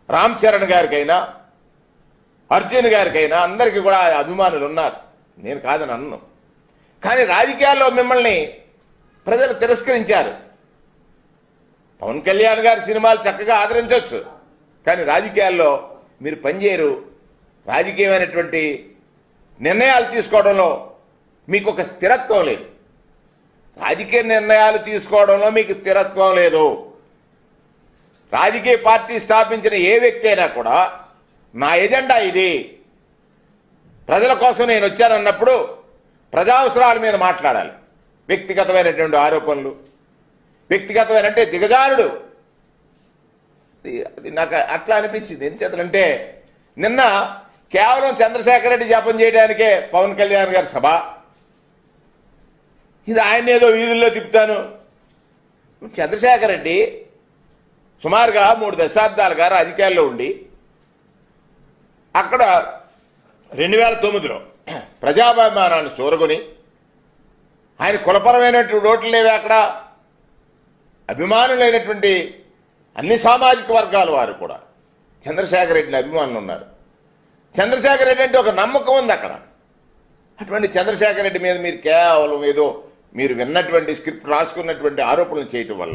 రామ్ చరణ్ గారికైనా అర్జున్ గారికైనా అందరికీ కూడా అభిమానులు ఉన్నారు నేను కాదని అన్ను కానీ రాజకీయాల్లో మిమ్మల్ని ప్రజలు తిరస్కరించారు పవన్ కళ్యాణ్ గారి సినిమాలు చక్కగా ఆదరించవచ్చు కానీ రాజకీయాల్లో మీరు పనిచేయరు రాజకీయమైనటువంటి నిర్ణయాలు తీసుకోవడంలో మీకు ఒక స్థిరత్వం లేదు రాజకీయ నిర్ణయాలు తీసుకోవడంలో మీకు స్థిరత్వం లేదు రాజకీయ పార్టీ స్థాపించిన ఏ వ్యక్తి అయినా కూడా నా ఎజెండా ఇది ప్రజల కోసం నేను వచ్చానన్నప్పుడు ప్రజావసరాల మీద మాట్లాడాలి వ్యక్తిగతమైనటువంటి ఆరోపణలు వ్యక్తిగతమైన అంటే దిగజారుడు అది- అది నాకు అట్లా అనిపించింది ఎందుచేతంటే నిన్న కేవలం చంద్రశేఖర్ రెడ్డి జపం చేయడానికే పవన్ కళ్యాణ్ గారి సభ ఇది ఆయన ఏదో వీధుల్లో తిప్పుతాను చంద్రశేఖర్ రెడ్డి సుమారుగా మూడు దశాబ్దాలుగా రాజకీయాల్లో ఉండి అక్కడ రెండు వేల తొమ్మిదిలో ప్రజాభిమానాన్ని చూరగొని ఆయన కులపరమైనటువంటి ఓట్లు లేవు అక్కడ అభిమానులైనటువంటి అన్ని సామాజిక వర్గాల వారు కూడా చంద్రశేఖర్ రెడ్డిని అభిమానులు ఉన్నారు చంద్రశేఖర్ రెడ్డి అంటే ఒక నమ్మకం ఉంది అక్కడ అటువంటి చంద్రశేఖర్ రెడ్డి మీద మీరు కేవలం ఏదో మీరు విన్నటువంటి స్క్రిప్ట్ రాసుకున్నటువంటి ఆరోపణలు చేయటం వల్ల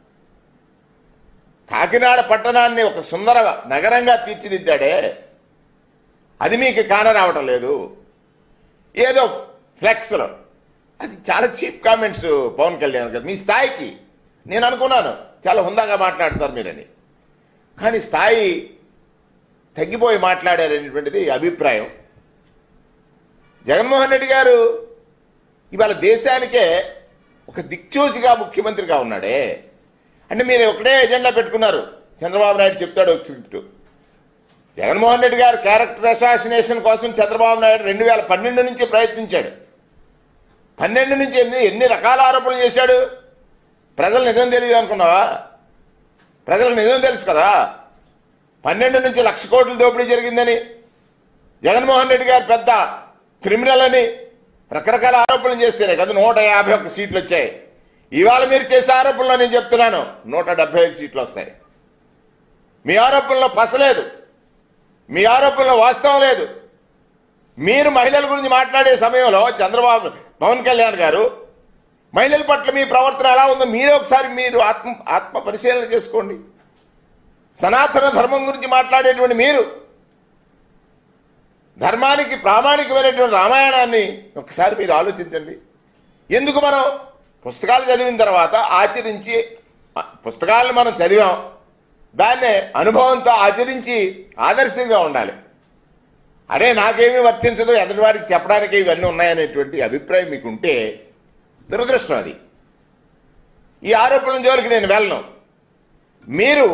కాకినాడ పట్టణాన్ని ఒక సుందర నగరంగా తీర్చిదిద్దాడే అది మీకు కానరావటం లేదు ఏదో ఫ్లెక్స్లో అది చాలా చీప్ కామెంట్స్ పవన్ కళ్యాణ్ గారు మీ స్థాయికి నేను అనుకున్నాను చాలా హుందాగా మాట్లాడతారు మీరని కానీ స్థాయి తగ్గిపోయి మాట్లాడారనేటువంటిది అభిప్రాయం జగన్మోహన్ రెడ్డి గారు ఇవాళ దేశానికే ఒక దిక్చూచిగా ముఖ్యమంత్రిగా ఉన్నాడే అంటే మీరు ఒకటే ఎజెండా పెట్టుకున్నారు చంద్రబాబు నాయుడు చెప్తాడు ఒక స్క్రిప్ట్ జగన్మోహన్ రెడ్డి గారు క్యారెక్టర్ అసాసినేషన్ కోసం చంద్రబాబు నాయుడు రెండు వేల పన్నెండు నుంచి ప్రయత్నించాడు పన్నెండు నుంచి ఎన్ని ఎన్ని రకాల ఆరోపణలు చేశాడు ప్రజలు నిజం తెలియదు అనుకున్నావా ప్రజలకు నిజం తెలుసు కదా పన్నెండు నుంచి లక్ష కోట్ల దోపిడీ జరిగిందని జగన్మోహన్ రెడ్డి గారు పెద్ద క్రిమినల్ అని రకరకాల ఆరోపణలు చేస్తేనే కదా నూట యాభై ఒక్క సీట్లు వచ్చాయి ఇవాళ మీరు చేసే ఆరోపణలో నేను చెప్తున్నాను నూట డెబ్బై ఐదు సీట్లు వస్తాయి మీ ఆరోపణలో పసలేదు మీ ఆరోపణలో వాస్తవం లేదు మీరు మహిళల గురించి మాట్లాడే సమయంలో చంద్రబాబు పవన్ కళ్యాణ్ గారు మహిళల పట్ల మీ ప్రవర్తన ఎలా ఉందో మీరే ఒకసారి మీరు ఆత్మ ఆత్మ పరిశీలన చేసుకోండి సనాతన ధర్మం గురించి మాట్లాడేటువంటి మీరు ధర్మానికి ప్రామాణికమైనటువంటి రామాయణాన్ని ఒకసారి మీరు ఆలోచించండి ఎందుకు మనం పుస్తకాలు చదివిన తర్వాత ఆచరించి ఆ పుస్తకాలను మనం చదివాం దాన్నే అనుభవంతో ఆచరించి ఆదర్శంగా ఉండాలి అరే నాకేమీ వర్తించదు ఎదుటివాడికి చెప్పడానికి ఇవన్నీ ఉన్నాయనేటువంటి అభిప్రాయం మీకు ఉంటే దురదృష్టం అది ఈ ఆరోపణల జోలికి నేను వెళ్ళను మీరు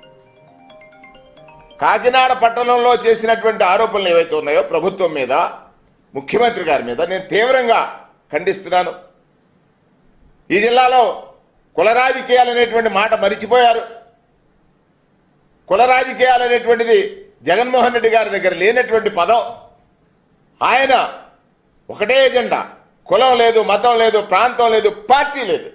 కాకినాడ పట్టణంలో చేసినటువంటి ఆరోపణలు ఏవైతే ఉన్నాయో ప్రభుత్వం మీద ముఖ్యమంత్రి గారి మీద నేను తీవ్రంగా ఖండిస్తున్నాను ఈ జిల్లాలో కుల రాజకీయాలు అనేటువంటి మాట మరిచిపోయారు కుల రాజకీయాలు అనేటువంటిది జగన్మోహన్ రెడ్డి గారి దగ్గర లేనటువంటి పదం ఆయన ఒకటే ఎజెండా కులం లేదు మతం లేదు ప్రాంతం లేదు పార్టీ లేదు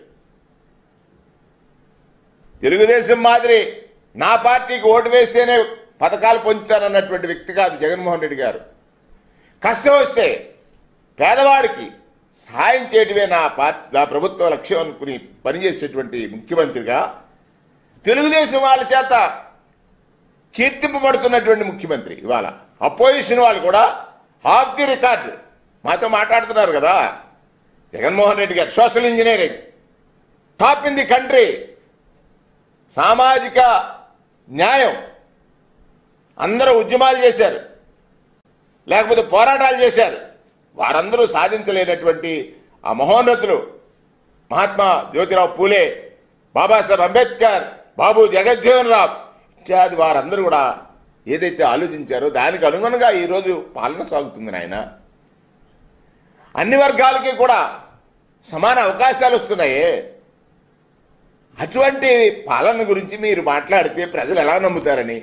తెలుగుదేశం మాదిరి నా పార్టీకి ఓటు వేస్తేనే పథకాలు పొందుతానన్నటువంటి వ్యక్తి కాదు జగన్మోహన్ రెడ్డి గారు కష్టం వస్తే పేదవాడికి సహాయం చేయటమే నా పార్టీ నా ప్రభుత్వ లక్ష్యం అనుకుని పనిచేసేటువంటి ముఖ్యమంత్రిగా తెలుగుదేశం వాళ్ళ చేత కీర్తింపబడుతున్నటువంటి ముఖ్యమంత్రి ఇవాళ అపోజిషన్ వాళ్ళు కూడా హాఫ్ ది రికార్డ్ మాతో మాట్లాడుతున్నారు కదా జగన్మోహన్ రెడ్డి గారు social engineering top in the country సామాజిక న్యాయం అందరూ ఉద్యమాలు చేశారు లేకపోతే పోరాటాలు చేశారు వారందరూ సాధించలేనటువంటి ఆ మహోన్నతులు మహాత్మా జ్యోతిరావు పూలే బాబాసాహెబ్ అంబేద్కర్ బాబు జగజ్జీవన్ రామ్ ఇత్యాది వారందరూ కూడా ఏదైతే ఆలోచించారో దానికి అనుగుణంగా ఈరోజు పాలన సాగుతుంది నాయన అన్ని వర్గాలకి కూడా సమాన అవకాశాలు వస్తున్నాయే అటువంటి పాలన గురించి మీరు మాట్లాడితే ప్రజలు ఎలా నమ్ముతారని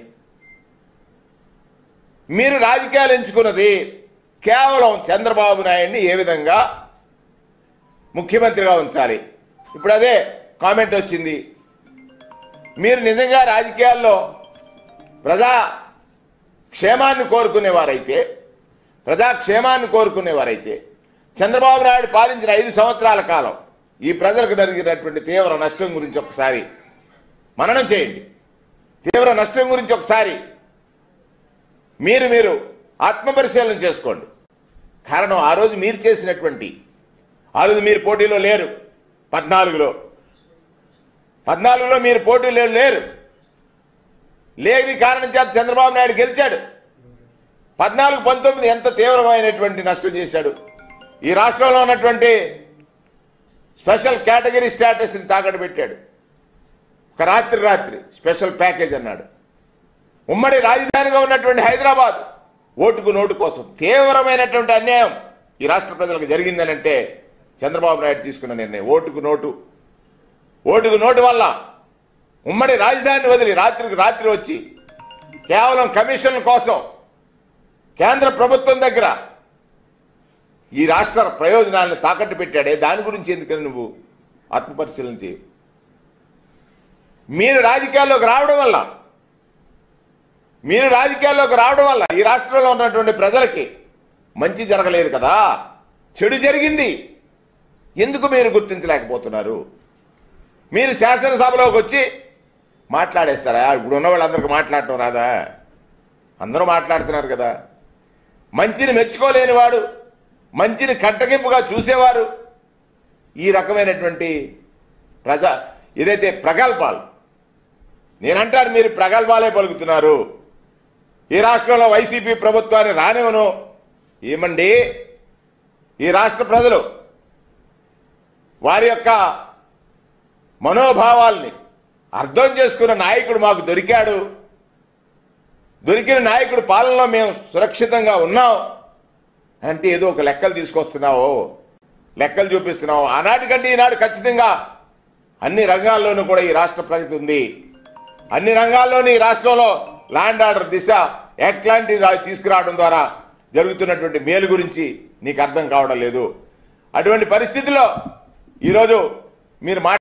మీరు రాజకీయాలు ఎంచుకున్నది కేవలం చంద్రబాబు నాయుడిని ఏ విధంగా ముఖ్యమంత్రిగా ఉంచాలి ఇప్పుడు అదే కామెంట్ వచ్చింది మీరు నిజంగా రాజకీయాల్లో ప్రజా క్షేమాన్ని కోరుకునేవారైతే ప్రజా క్షేమాన్ని కోరుకునేవారైతే చంద్రబాబు నాయుడు పాలించిన ఐదు సంవత్సరాల కాలం ఈ ప్రజలకు జరిగినటువంటి తీవ్ర నష్టం గురించి ఒకసారి మననం చేయండి తీవ్ర నష్టం గురించి ఒకసారి మీరు మీరు ఆత్మపరిశీలన చేసుకోండి కారణం ఆ రోజు మీరు చేసినటువంటి ఆ రోజు మీరు పోటీలో లేరు పద్నాలుగులో పద్నాలుగులో మీరు పోటీలో లేరు లేని కారణం చేత చంద్రబాబు నాయుడు గెలిచాడు పద్నాలుగు పంతొమ్మిది ఎంత తీవ్రమైనటువంటి నష్టం చేశాడు ఈ రాష్ట్రంలో ఉన్నటువంటి స్పెషల్ కేటగిరీ స్టేటస్ని తాకట్టు పెట్టాడు ఒక రాత్రి రాత్రి స్పెషల్ ప్యాకేజ్ అన్నాడు ఉమ్మడి రాజధానిగా ఉన్నటువంటి హైదరాబాద్ ఓటుకు నోటు కోసం తీవ్రమైనటువంటి అన్యాయం ఈ రాష్ట్ర ప్రజలకు జరిగిందనంటే చంద్రబాబు నాయుడు తీసుకున్న నిర్ణయం ఓటుకు నోటు ఓటుకు నోటు వల్ల ఉమ్మడి రాజధానిని వదిలి రాత్రికి రాత్రి వచ్చి కేవలం కమిషన్ల కోసం కేంద్ర ప్రభుత్వం దగ్గర ఈ రాష్ట్ర ప్రయోజనాలను తాకట్టు పెట్టాడే దాని గురించి ఎందుకని నువ్వు ఆత్మపరిశీలన చేయవు మీరు రాజకీయాల్లోకి రావడం వల్ల మీరు రాజకీయాల్లోకి రావడం వల్ల ఈ రాష్ట్రంలో ఉన్నటువంటి ప్రజలకి మంచి జరగలేదు కదా చెడు జరిగింది ఎందుకు మీరు గుర్తించలేకపోతున్నారు మీరు శాసనసభలోకి వచ్చి మాట్లాడేస్తారా ఇప్పుడు ఉన్న వాళ్ళందరికీ మాట్లాడటం రాదా అందరూ మాట్లాడుతున్నారు కదా మంచిని మెచ్చుకోలేని వాడు మంచిని కట్టగింపుగా చూసేవారు ఈ రకమైనటువంటి ప్రజా ఏదైతే ప్రగల్భాలు నేనంటాను మీరు ప్రగల్భాలే పలుకుతున్నారు ఈ రాష్ట్రంలో వైసీపీ ప్రభుత్వాన్ని రానివను ఏమండి ఈ రాష్ట్ర ప్రజలు వారి యొక్క మనోభావాల్ని అర్థం చేసుకున్న నాయకుడు మాకు దొరికాడు దొరికిన నాయకుడు పాలనలో మేము సురక్షితంగా ఉన్నాం అంటే ఏదో ఒక లెక్కలు తీసుకొస్తున్నావు లెక్కలు చూపిస్తున్నావు ఆనాటికంటే ఈనాడు ఖచ్చితంగా అన్ని రంగాల్లోనూ కూడా ఈ రాష్ట్ర ప్రగతి ఉంది అన్ని రంగాల్లోనూ ఈ రాష్ట్రంలో ల్యాండ్ ఆర్డర్ దిశ యాక్ట్ లాంటి రా- తీసుకురావడం ద్వారా జరుగుతున్నటువంటి మేలు గురించి నీకు అర్థం కావడం లేదు అటువంటి పరిస్థితిలో ఈరోజు మీరు మా